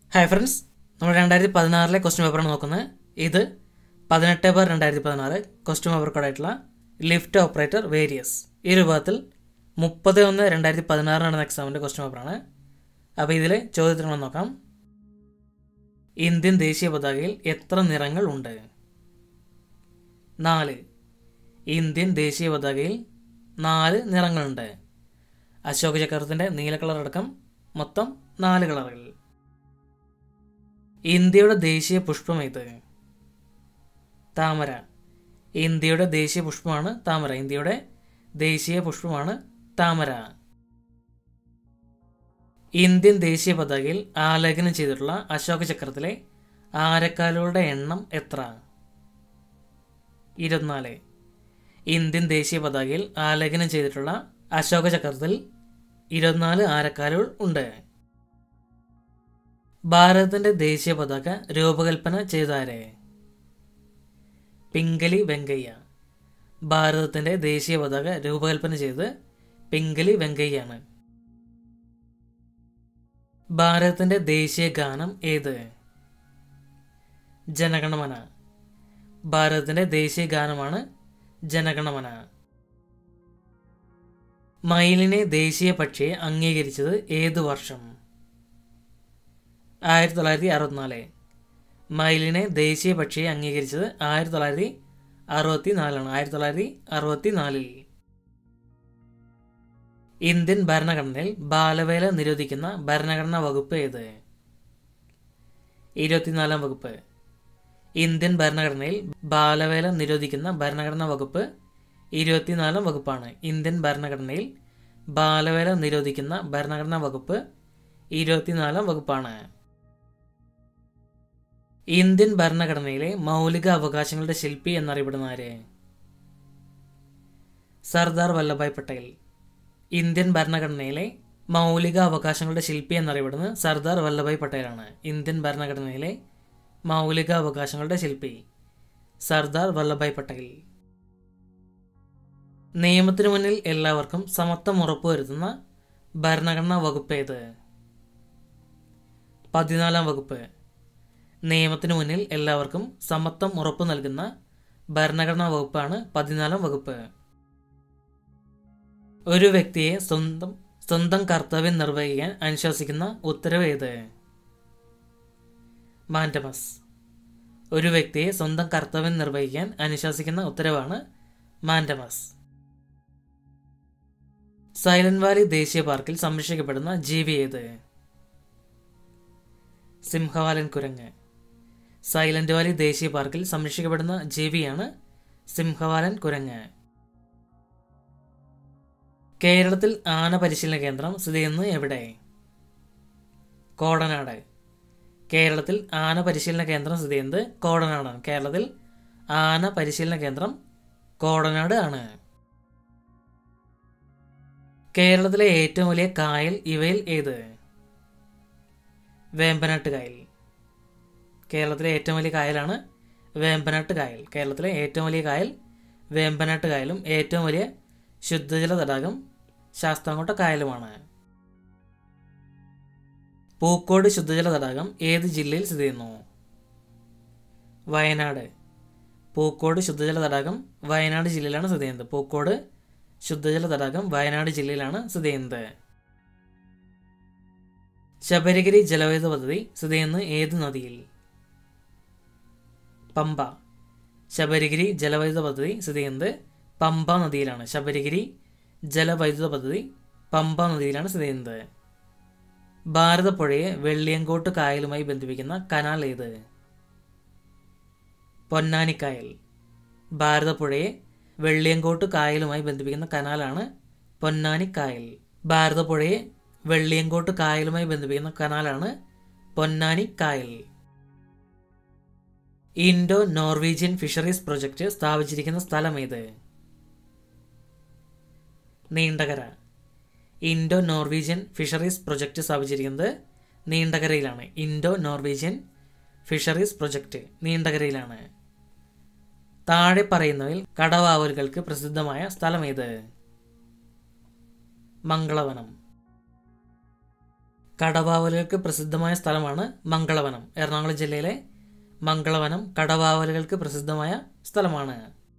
hi friends നമ്മൾ രണ്ടായിരത്തി പതിനാറിലെ ക്വസ്റ്റ്യൻ പേപ്പറാണ് നോക്കുന്നത് ഇത് പതിനെട്ട് ബാർ രണ്ടായിരത്തി പതിനാറ് ക്വസ്റ്റ്യൻ പേപ്പർ കോഡായിട്ടുള്ള ലിഫ്റ്റ് ഓപ്പറേറ്റർ വേരിയസ് ഈ രൂപത്തിൽ മുപ്പത് ഒന്ന് രണ്ടായിരത്തി പതിനാറ് നടന്ന എക്സാമിൻ്റെ ക്വസ്റ്റ്യൻ പേപ്പറാണ് അപ്പോൾ ഇതിൽ ചോദ്യത്തിനുള്ള നോക്കാം ഇന്ത്യൻ ദേശീയ പതാകയിൽ എത്ര നിറങ്ങൾ ഉണ്ട് നാല് ഇന്ത്യൻ ദേശീയ പതാകയിൽ നാല് നിറങ്ങളുണ്ട് അശോക ചക്രത്തിൻ്റെ നീല കളർ അടക്കം മൊത്തം നാല് കളറുകൾ ഇന്ത്യയുടെ ദേശീയ പുഷ്പം ഏത് താമര ഇന്ത്യയുടെ ദേശീയ പുഷ്പമാണ് താമര ഇന്ത്യയുടെ ദേശീയ പുഷ്പമാണ് താമര ഇന്ത്യൻ ദേശീയ പതാകയിൽ ആലേഖനം ചെയ്തിട്ടുള്ള അശോക ചക്രത്തിലെ ആരക്കാലുകളുടെ എണ്ണം എത്ര ഇരുപത്തിനാല് ഇന്ത്യൻ ദേശീയ പതാകയിൽ ആലേഖനം ചെയ്തിട്ടുള്ള അശോക ചക്രത്തിൽ ഇരുപത്തിനാല് ആരക്കാലുകൾ ഉണ്ട് ഭാരതത്തിന്റെ ദേശീയ പതാക രൂപകൽപ്പന ചെയ്താരെ പിംഗലി വെങ്കയ്യ ഭാരതത്തിന്റെ ദേശീയ പതാക രൂപകൽപ്പന ചെയ്ത് പിംഗലി വെങ്കയ്യാണ് ഭാരതത്തിന്റെ ദേശീയ ഗാനം ഏത് ജനഗണമന ഭാരതത്തിന്റെ ദേശീയ ഗാനമാണ് ജനഗണമന മയിലിനെ ദേശീയ പക്ഷിയെ അംഗീകരിച്ചത് ഏത് വർഷം ആയിരത്തി തൊള്ളായിരത്തി അറുപത്തിനാല് മയിലിനെ ദേശീയ പക്ഷിയെ അംഗീകരിച്ചത് ആയിരത്തി തൊള്ളായിരത്തി അറുപത്തി നാലാണ് ആയിരത്തി തൊള്ളായിരത്തി അറുപത്തി നാലിൽ ഇന്ത്യൻ ഭരണഘടനയിൽ ബാലവേല നിരോധിക്കുന്ന ഭരണഘടനാ വകുപ്പ് ഏത് ഇരുപത്തിനാലാം വകുപ്പ് ഇന്ത്യൻ ഭരണഘടനയിൽ ബാലവേല നിരോധിക്കുന്ന ഭരണഘടനാ വകുപ്പ് ഇരുപത്തിനാലാം വകുപ്പാണ് ഇന്ത്യൻ ഭരണഘടനയിൽ ബാലവേല നിരോധിക്കുന്ന ഭരണഘടനാ വകുപ്പ് ഇരുപത്തിനാലാം വകുപ്പാണ് ഇന്ത്യൻ ഭരണഘടനയിലെ മൗലിക അവകാശങ്ങളുടെ ശില്പി എന്നറിയപ്പെടുന്ന ആര് സർദാർ വല്ലഭായ് പട്ടേൽ ഇന്ത്യൻ ഭരണഘടനയിലെ മൗലിക അവകാശങ്ങളുടെ ശില്പി എന്നറിയപ്പെടുന്നത് സർദാർ വല്ലഭായ് പട്ടേലാണ് ഇന്ത്യൻ ഭരണഘടനയിലെ മൗലിക അവകാശങ്ങളുടെ ശില്പി സർദാർ വല്ലഭായ് പട്ടേൽ നിയമത്തിനു മുന്നിൽ എല്ലാവർക്കും സമത്വം ഉറപ്പുവരുത്തുന്ന ഭരണഘടനാ വകുപ്പ് ഏത് പതിനാലാം വകുപ്പ് നിയമത്തിനു മുന്നിൽ എല്ലാവർക്കും സമത്വം ഉറപ്പു നൽകുന്ന ഭരണഘടനാ വകുപ്പാണ് പതിനാലാം വകുപ്പ് ഒരു വ്യക്തിയെ സ്വന്തം സ്വന്തം കർത്തവ്യം നിർവഹിക്കാൻ അനുശാസിക്കുന്ന ഉത്തരവ് ഏത് മാൻഡമസ് ഒരു വ്യക്തിയെ സ്വന്തം കർത്തവ്യം നിർവഹിക്കാൻ അനുശാസിക്കുന്ന ഉത്തരവാണ് മാൻഡമസ് സൈലന്റ് വാലി ദേശീയ പാർക്കിൽ സംരക്ഷിക്കപ്പെടുന്ന ജീവി ഏത് സിംഹവാലൻ കുരങ്ങ് സൈലന്റ് വാലി ദേശീയ പാർക്കിൽ സംരക്ഷിക്കപ്പെടുന്ന ജീവിയാണ് സിംഹവാലൻ കുരങ്ങ് കേരളത്തിൽ ആന പരിശീലന കേന്ദ്രം സ്ഥിതി ചെയ്യുന്നത് എവിടെ കോടനാട് കേരളത്തിൽ ആന പരിശീലന കേന്ദ്രം സ്ഥിതി ചെയ്യുന്നത് കോടനാടാണ് കേരളത്തിൽ ആന പരിശീലന കേന്ദ്രം കോടനാട് ആണ് കേരളത്തിലെ ഏറ്റവും വലിയ കായൽ ഇവയിൽ ഏത് വേമ്പനാട്ട് കായൽ കേരളത്തിലെ ഏറ്റവും വലിയ കായലാണ് വേമ്പനാട്ട് കായൽ കേരളത്തിലെ ഏറ്റവും വലിയ കായൽ വേമ്പനാട്ട് കായലും ഏറ്റവും വലിയ ശുദ്ധജല തടാകം ശാസ്താംകോട്ട കായലുമാണ് പൂക്കോട് ശുദ്ധജല തടാകം ഏത് ജില്ലയിൽ സ്ഥിതി ചെയ്യുന്നു വയനാട് പൂക്കോട് ശുദ്ധജല തടാകം വയനാട് ജില്ലയിലാണ് സ്ഥിതി ചെയ്യുന്നത് പൂക്കോട് ശുദ്ധജല തടാകം വയനാട് ജില്ലയിലാണ് സ്ഥിതി ചെയ്യുന്നത് ശബരിഗിരി ജലവൈദ്യുത പദ്ധതി സ്ഥിതി ചെയ്യുന്നത് ഏത് നദിയിൽ പമ്പ ശബരിഗിരി ജലവൈദ്യുത പദ്ധതി സ്ഥിതി ചെയ്യുന്നത് പമ്പ നദിയിലാണ് ശബരിഗിരി ജലവൈദ്യുത പദ്ധതി പമ്പ നദിയിലാണ് സ്ഥിതി ചെയ്യുന്നത് ഭാരതപ്പുഴയെ വെള്ളിയങ്കോട്ട് കായലുമായി ബന്ധിപ്പിക്കുന്ന കനാൽ ഏത് പൊന്നാനിക്കായൽ ഭാരതപ്പുഴയെ വെള്ളിയങ്കോട്ട് കായലുമായി ബന്ധിപ്പിക്കുന്ന കനാലാണ് പൊന്നാനിക്കായൽ ഭാരതപ്പുഴയെ വെള്ളിയങ്കോട്ട് കായലുമായി ബന്ധിപ്പിക്കുന്ന കനാലാണ് പൊന്നാനി കായൽ ഇൻഡോ നോർവീജിയൻ ഫിഷറീസ് പ്രൊജക്ട് സ്ഥാപിച്ചിരിക്കുന്ന സ്ഥലം ഏത് Neendakara Indo Norwegian fisheries project സ്ഥാപിച്ചിരിക്കുന്നത് നീണ്ടകരയിലാണ് ഇൻഡോ നോർവീജിയൻ ഫിഷറീസ് പ്രൊജക്ട് നീണ്ടകരയിലാണ് താഴെ പറയുന്നവയിൽ കടവാവലുകൾക്ക് പ്രസിദ്ധമായ സ്ഥലം ഏത് മംഗളവനം കടവാവലുകൾക്ക് പ്രസിദ്ധമായ സ്ഥലമാണ് മംഗളവനം എറണാകുളം ജില്ലയിലെ മംഗളവനം കടവാവലുകൾക്ക് പ്രസിദ്ധമായ സ്ഥലമാണ്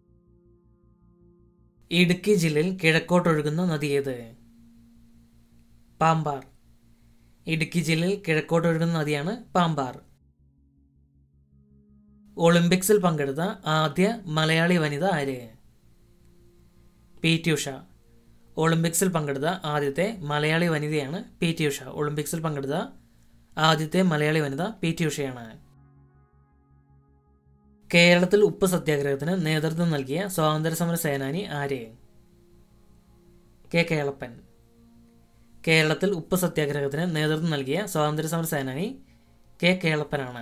ഇടുക്കി ജില്ലയിൽ കിഴക്കോട്ടൊഴുകുന്ന നദി ഏത് പാമ്പാർ ഇടുക്കി ജില്ലയിൽ കിഴക്കോട്ടൊഴുകുന്ന നദിയാണ് പാമ്പാർ ഒളിമ്പിക്സിൽ പങ്കെടുത്ത ആദ്യ മലയാളി വനിത ആര് പി ടി ഉഷ ഒളിമ്പിക്സിൽ പങ്കെടുത്ത ആദ്യത്തെ മലയാളി വനിതയാണ് പി ടി ഉഷ ഒളിമ്പിക്സിൽ പങ്കെടുത്ത ആദ്യത്തെ മലയാളി വനിത പി ടി ഉഷയാണ് കേരളത്തിൽ ഉപ്പ് സത്യാഗ്രഹത്തിന് നേതൃത്വം നൽകിയ സ്വാതന്ത്ര്യ സമര സേനാനി ആര് കെ കേളപ്പൻ കേരളത്തിൽ ഉപ്പ് സത്യാഗ്രഹത്തിന് നേതൃത്വം നൽകിയ സ്വാതന്ത്ര്യ സമര സേനാനി കെ കേളപ്പനാണ്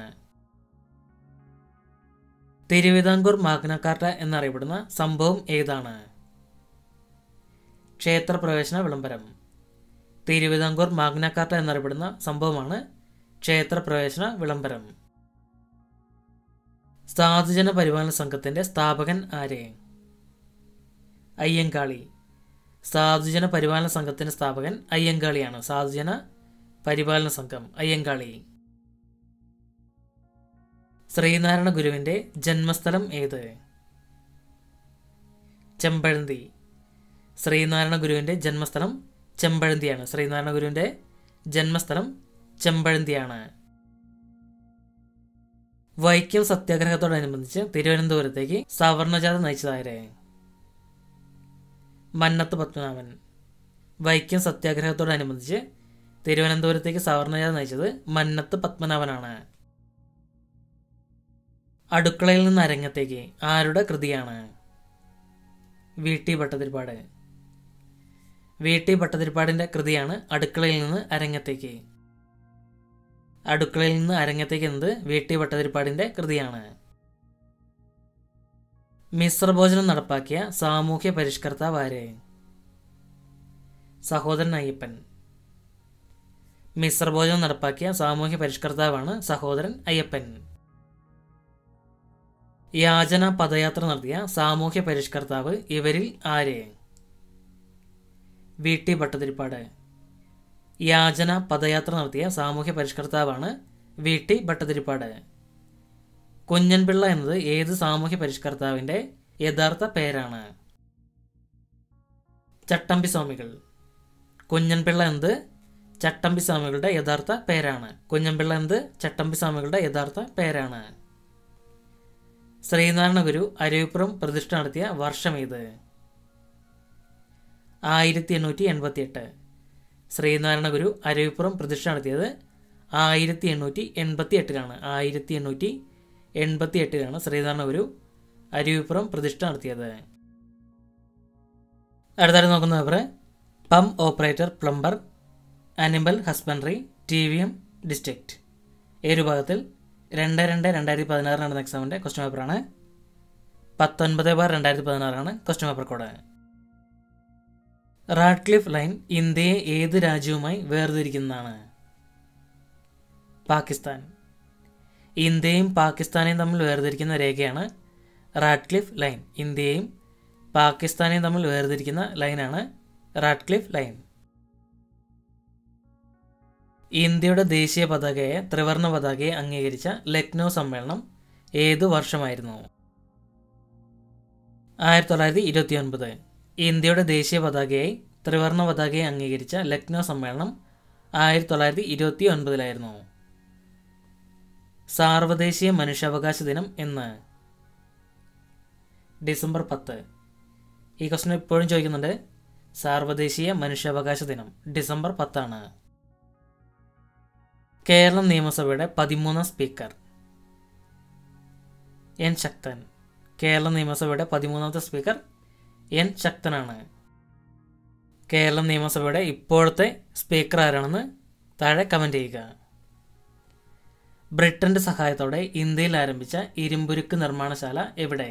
തിരുവിതാംകൂർ മാഗ്നക്കാർട്ട എന്നറിയപ്പെടുന്ന സംഭവം ഏതാണ് ക്ഷേത്രപ്രവേശന വിളംബരം തിരുവിതാംകൂർ മാഗ്നക്കാർട്ട എന്നറിയപ്പെടുന്ന സംഭവമാണ് ക്ഷേത്രപ്രവേശന വിളംബരം സാധുജന പരിപാലന സംഘത്തിന്റെ സ്ഥാപകൻ ആര് അയ്യങ്കാളി സാധുജന പരിപാലന സംഘത്തിന്റെ സ്ഥാപകൻ അയ്യങ്കാളിയാണ് സാധുജന പരിപാലന സംഘം അയ്യങ്കാളി ശ്രീനാരായണ ഗുരുവിന്റെ ജന്മസ്ഥലം ഏത് ചെമ്പഴന്തി ശ്രീനാരായണ ഗുരുവിന്റെ ജന്മസ്ഥലം ചെമ്പഴന്തിയാണ് ശ്രീനാരായണ ഗുരുവിന്റെ ജന്മസ്ഥലം ചെമ്പഴന്തിയാണ് വൈക്കം സത്യാഗ്രഹത്തോടനുബന്ധിച്ച് തിരുവനന്തപുരത്തേക്ക് സവർണജാഥ നയിച്ചതാരെ മന്നത്ത് പത്മനാഭൻ വൈക്കം സത്യാഗ്രഹത്തോടനുബന്ധിച്ച് തിരുവനന്തപുരത്തേക്ക് സവർണജാഥ നയിച്ചത് മന്നത്ത് പത്മനാഭനാണ് അടുക്കളയിൽ നിന്ന് അരങ്ങത്തേക്ക് ആരുടെ കൃതിയാണ് V T Bhattathiripad V T ഭട്ടതിരിപ്പാടിന്റെ കൃതിയാണ് അടുക്കളയിൽ നിന്ന് അരങ്ങത്തേക്ക് അടുക്കളയിൽ നിന്ന് അരങ്ങത്തേക്ക് എന്നത് വി ടി ഭട്ടതിരിപ്പാടിന്റെ കൃതിയാണ് മിശ്രഭോജനം നടപ്പാക്കിയ സാമൂഹ്യ പരിഷ്കർത്താവ് ആര് സഹോദരൻ അയ്യപ്പൻ മിശ്രഭോജനം നടപ്പാക്കിയ സാമൂഹ്യ പരിഷ്കർത്താവാണ് സഹോദരൻ അയ്യപ്പൻ യാചന പദയാത്ര നടത്തിയ സാമൂഹ്യ പരിഷ്കർത്താവ് ഇവരിൽ ആര് വി ടി ഭട്ടതിരിപ്പാട് യാചന പദയാത്ര നടത്തിയ സാമൂഹ്യ പരിഷ്കർത്താവാണ് വി ടി ഭട്ടതിരിപ്പാട് കുഞ്ഞൻപിള്ള എന്നത് ഏത് സാമൂഹ്യ പരിഷ്കർത്താവിന്റെ യഥാർത്ഥ പേരാണ് ചട്ടമ്പി സ്വാമികൾ കുഞ്ഞൻപിള്ള എന്നത് ചട്ടമ്പി സ്വാമികളുടെ യഥാർത്ഥ പേരാണ് കുഞ്ഞൻപിള്ള എന്നത് ചട്ടമ്പി സ്വാമികളുടെ യഥാർത്ഥ പേരാണ് ശ്രീനാരായണ ഗുരു അരുവിപ്പുറം പ്രതിഷ്ഠ നടത്തിയ വർഷം ഏത് ആയിരത്തി എണ്ണൂറ്റി എൺപത്തി എട്ട് ശ്രീനാരായണ ഗുരു അരുവിപ്പുറം പ്രതിഷ്ഠ നടത്തിയത് ആയിരത്തി എണ്ണൂറ്റി എൺപത്തി എട്ടിലാണ് ആയിരത്തി എണ്ണൂറ്റി എൺപത്തി എട്ടിലാണ് ശ്രീനാരായണ ഗുരു അരുവിപ്പുറം പ്രതിഷ്ഠ നടത്തിയത് അടുത്തായിട്ട് നോക്കുന്ന paper pump operator plumber animal husbandry T V M district ഈ ഒരു ഭാഗത്തിൽ രണ്ട് രണ്ട് രണ്ടായിരത്തി പതിനാറ് നടന്ന എക്സാമിൻ്റെ ക്വസ്റ്റ്യൻ പേപ്പറാണ് പത്തൊൻപത് ബാർ രണ്ടായിരത്തി പതിനാറാണ് question paper code Radcliffe line ഇന്ത്യയെ ഏത് രാജ്യവുമായി വേർതിരിക്കുന്നതാണ് പാകിസ്ഥാൻ ഇന്ത്യയും പാകിസ്ഥാനെയും തമ്മിൽ വേർതിരിക്കുന്ന രേഖയാണ് റാഡ്ക്ലിഫ് ലൈൻ ഇന്ത്യയും പാകിസ്ഥാനെയും തമ്മിൽ വേർതിരിക്കുന്ന ലൈനാണ് റാഡ്ക്ലിഫ് ലൈൻ ഇന്ത്യയുടെ ദേശീയ പതാകയെ ത്രിവർണ പതാകയെ അംഗീകരിച്ച ലക്നൗ സമ്മേളനം ഏതു വർഷമായിരുന്നു ആയിരത്തി തൊള്ളായിരത്തി ഇരുപത്തി ഒൻപത് ഇന്ത്യയുടെ ദേശീയ പതാകയായി ത്രിവർണ പതാകയെ അംഗീകരിച്ച ലക്നൗ സമ്മേളനം ആയിരത്തി തൊള്ളായിരത്തി ഇരുപത്തി ഒൻപതിലായിരുന്നു സാർവദേശീയ മനുഷ്യാവകാശ ദിനം എന്ന് ഡിസംബർ പത്ത് ഈ ക്വസ്റ്റൻ ഇപ്പോഴും ചോദിക്കുന്നുണ്ട് സാർവദേശീയ മനുഷ്യാവകാശ ദിനം ഡിസംബർ പത്താണ് കേരള നിയമസഭയുടെ പതിമൂന്നാം സ്പീക്കർ എൻ ശക്തൻ കേരള നിയമസഭയുടെ പതിമൂന്നാമത്തെ സ്പീക്കർ എൻ ശക്തനാണ് കേരള നിയമസഭയുടെ ഇപ്പോഴത്തെ സ്പീക്കർ ആരാണെന്ന് താഴെ കമൻ്റ് ചെയ്യുക ബ്രിട്ടന്റെ സഹായത്തോടെ ഇന്ത്യയിൽ ആരംഭിച്ച ഇരുമ്പുരുക്ക് നിർമ്മാണശാല എവിടെ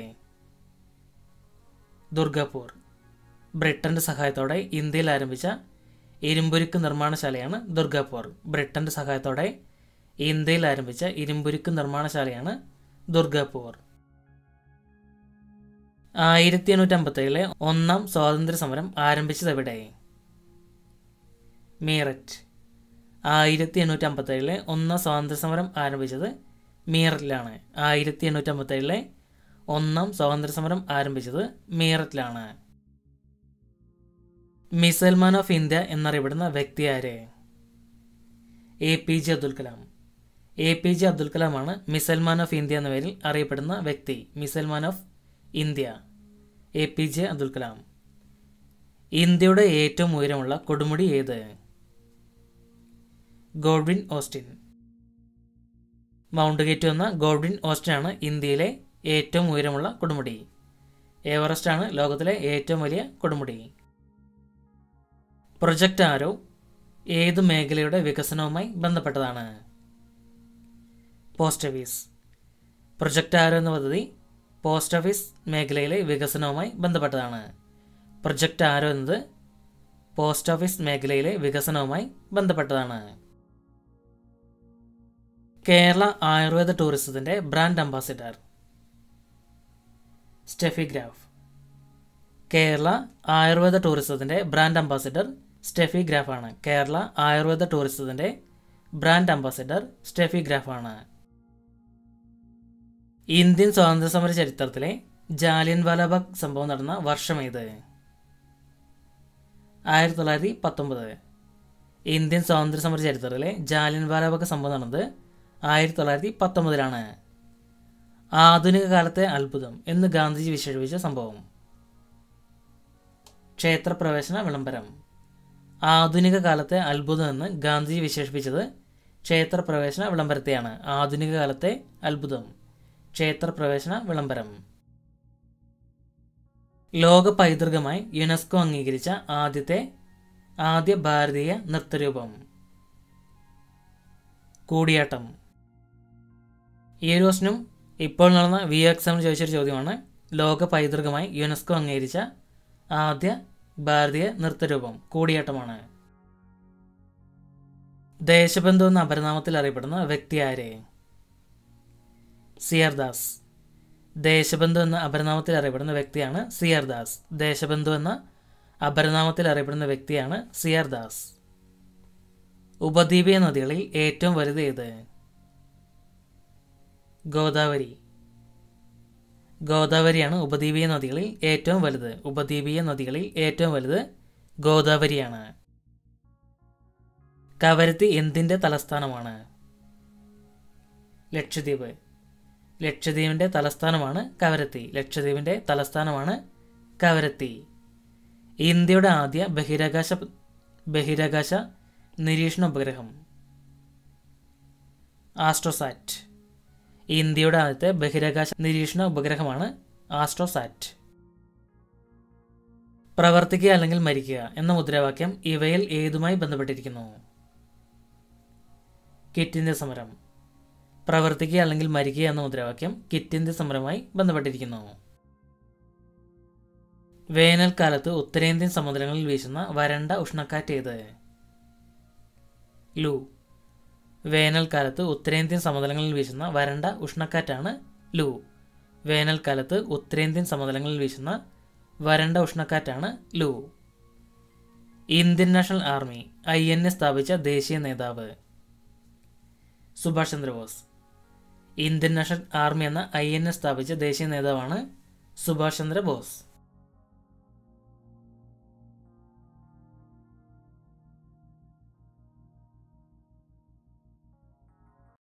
ദുർഗാപൂർ ബ്രിട്ടന്റെ സഹായത്തോടെ ഇന്ത്യയിൽ ആരംഭിച്ച ഇരുമ്പുരുക്ക് നിർമ്മാണശാലയാണ് ദുർഗാപൂർ ബ്രിട്ടന്റെ സഹായത്തോടെ ഇന്ത്യയിൽ ആരംഭിച്ച ഇരുമ്പുരുക്ക് നിർമ്മാണശാലയാണ് ദുർഗാപൂർ ആയിരത്തി എണ്ണൂറ്റി അമ്പത്തേഴിലെ ഒന്നാം സ്വാതന്ത്ര്യ സമരം ആരംഭിച്ചത് എവിടെ മീററ്റ് ആയിരത്തി എണ്ണൂറ്റി അമ്പത്തേഴിലെ ഒന്നാം സ്വാതന്ത്ര്യ സമരം ആരംഭിച്ചത് മീററ്റിലാണ് ആയിരത്തി എണ്ണൂറ്റി അമ്പത്തേഴിലെ ഒന്നാം സ്വാതന്ത്ര്യ സമരം ആരംഭിച്ചത് മീററ്റിലാണ് മിസൈൽ മാൻ ഓഫ് ഇന്ത്യ എന്നറിയപ്പെടുന്ന വ്യക്തി ആര് A P J Abdul Kalam A P J Abdul കലാമാണ് മിസൈൽ മാൻ ഓഫ് ഇന്ത്യ എന്ന പേരിൽ അറിയപ്പെടുന്ന വ്യക്തി missile man of India A P J Abdul Kalam ഇന്ത്യയുടെ ഏറ്റവും ഉയരമുള്ള കൊടുമുടി ഏത് ഗോഡ്വിൻ ഓസ്റ്റിൻ മൗണ്ട് ഗേറ്റ് എന്ന ഗോഡ്വിൻ ഓസ്റ്റിൻ ആണ് ഇന്ത്യയിലെ ഏറ്റവും ഉയരമുള്ള കൊടുമുടി എവറസ്റ്റ് ആണ് ലോകത്തിലെ ഏറ്റവും വലിയ കൊടുമുടി പ്രൊജക്റ്റ് ആരോ ഏത് മേഖലയുടെ വികസനവുമായി ബന്ധപ്പെട്ടതാണ് പോസ്റ്റ് ഓഫീസ് പ്രൊജക്റ്റ് ആരോ എന്ന പദ്ധതി പോസ്റ്റ് ഓഫീസ് മേഖലയിലെ വികസനവുമായി ബന്ധപ്പെട്ടതാണ് പ്രൊജക്റ്റ് ആരോ എന്നത് പോസ്റ്റ് ഓഫീസ് മേഖലയിലെ വികസനവുമായി ബന്ധപ്പെട്ടതാണ് കേരള ആയുർവേദ ടൂറിസത്തിന്റെ brand ambassador Steffi Graf Kerala Ayurveda ടൂറിസത്തിന്റെ ബ്രാൻഡ് അംബാസിഡർ സ്റ്റെഫി ഗ്രാഫാണ് കേരള ആയുർവേദ ടൂറിസത്തിന്റെ ബ്രാൻഡ് അംബാസിഡർ സ്റ്റെഫി ഗ്രാഫാണ് ഇന്ത്യൻ സ്വാതന്ത്ര്യ സമര ചരിത്രത്തിലെ ജാലിയൻ വാലാബാഗ് സംഭവം നടന്ന വർഷം ഏത് ആയിരത്തി തൊള്ളായിരത്തി പത്തൊമ്പത് ഇന്ത്യൻ സ്വാതന്ത്ര്യ സമര ചരിത്രത്തിലെ ജാലിയൻ വാലാബാഗ് സംഭവം നടന്നത് ആയിരത്തി തൊള്ളായിരത്തി പത്തൊമ്പതിലാണ് ആധുനിക കാലത്തെ അത്ഭുതം എന്ന് ഗാന്ധിജി വിശേഷിപ്പിച്ച സംഭവം ക്ഷേത്രപ്രവേശന വിളംബരം ആധുനിക കാലത്തെ അത്ഭുതം എന്ന് ഗാന്ധിജി വിശേഷിപ്പിച്ചത് ക്ഷേത്രപ്രവേശന വിളംബരത്തെയാണ് ആധുനിക കാലത്തെ അത്ഭുതം ക്ഷേത്രപ്രവേശന വിളംബരം ലോക പൈതൃകമായി യുനെസ്കോ അംഗീകരിച്ച ആദ്യത്തെ ആദ്യ ഭാരതീയ നൃത്തരൂപം കൂടിയാട്ടം ഈ ഒരു ക്വസ്റ്റിനും ഇപ്പോൾ നടന്ന വി എക്സാമിന് ചോദിച്ചൊരു ചോദ്യമാണ് ലോക പൈതൃകമായി യുനെസ്കോ അംഗീകരിച്ച ആദ്യ ഭാരതീയ നൃത്തരൂപം കൂടിയാട്ടമാണ് ദേശബന്ധു എന്ന അപരനാമത്തിൽ അറിയപ്പെടുന്ന വ്യക്തി ആരെ സിയർദാസ് ദേശബന്ധു എന്ന അപരനാമത്തിൽ അറിയപ്പെടുന്ന വ്യക്തിയാണ് സിയർദാസ് ദേശബന്ധു എന്ന അപരനാമത്തിൽ അറിയപ്പെടുന്ന വ്യക്തിയാണ് സിയർദാസ് ഉപദ്വീപീയ നദികളിൽ ഏറ്റവും വലുത് ഏത് ഗോദാവരി ഗോദാവരിയാണ് ഉപദ്വീപീയ നദികളിൽ ഏറ്റവും വലുത് ഉപദ്വീപീയ നദികളിൽ ഏറ്റവും വലുത് ഗോദാവരിയാണ് കവരത്തി എന്തിൻ്റെ തലസ്ഥാനമാണ് ലക്ഷദ്വീപ് ലക്ഷദ്വീപിൻ്റെ തലസ്ഥാനമാണ് കവരത്തി ലക്ഷദ്വീപിൻ്റെ തലസ്ഥാനമാണ് കവരത്തി ഇന്ത്യയുടെ ആദ്യ ബഹിരാകാശ ബഹിരാകാശ നിരീക്ഷണ ഉപഗ്രഹം ആസ്ട്രോസാറ്റ് ഇന്ത്യയുടെ ആദ്യത്തെ ബഹിരാകാശ നിരീക്ഷണ ഉപഗ്രഹമാണ് ആസ്ട്രോസാറ്റ് പ്രവർത്തിക്കുക അല്ലെങ്കിൽ മരിക്കുക എന്ന മുദ്രാവാക്യം ഇവയിൽ ഏതുമായി ബന്ധപ്പെട്ടിരിക്കുന്നു കിറ്റ് ഇന്ത്യ സമരം പ്രവർത്തിക്കുക അല്ലെങ്കിൽ മരിക്കുക എന്ന മുദ്രാവാക്യം കിറ്റ് ഇന്ത്യ സമരവുമായി ബന്ധപ്പെട്ടിരിക്കുന്നു വേനൽക്കാലത്ത് ഉത്തരേന്ത്യൻ സമുദ്രങ്ങളിൽ വീശുന്ന വരണ്ട ഉഷ്ണക്കാറ്റ് ഏത് ലൂ വേനൽക്കാലത്ത് ഉത്തരേന്ത്യൻ സമതലങ്ങളിൽ വീശുന്ന വരണ്ട ഉഷ്ണക്കാറ്റാണ് ലൂ വേനൽക്കാലത്ത് ഉത്തരേന്ത്യൻ സമതലങ്ങളിൽ വീശുന്ന വരണ്ട ഉഷ്ണക്കാറ്റാണ് Loo Indian National Army I N A സ്ഥാപിച്ച ദേശീയ നേതാവ് Subhash Chandrabose Indian National Army എന്ന ഐ എൻ എ സ്ഥാപിച്ച ദേശീയ നേതാവാണ് സുഭാഷ് ചന്ദ്ര ബോസ്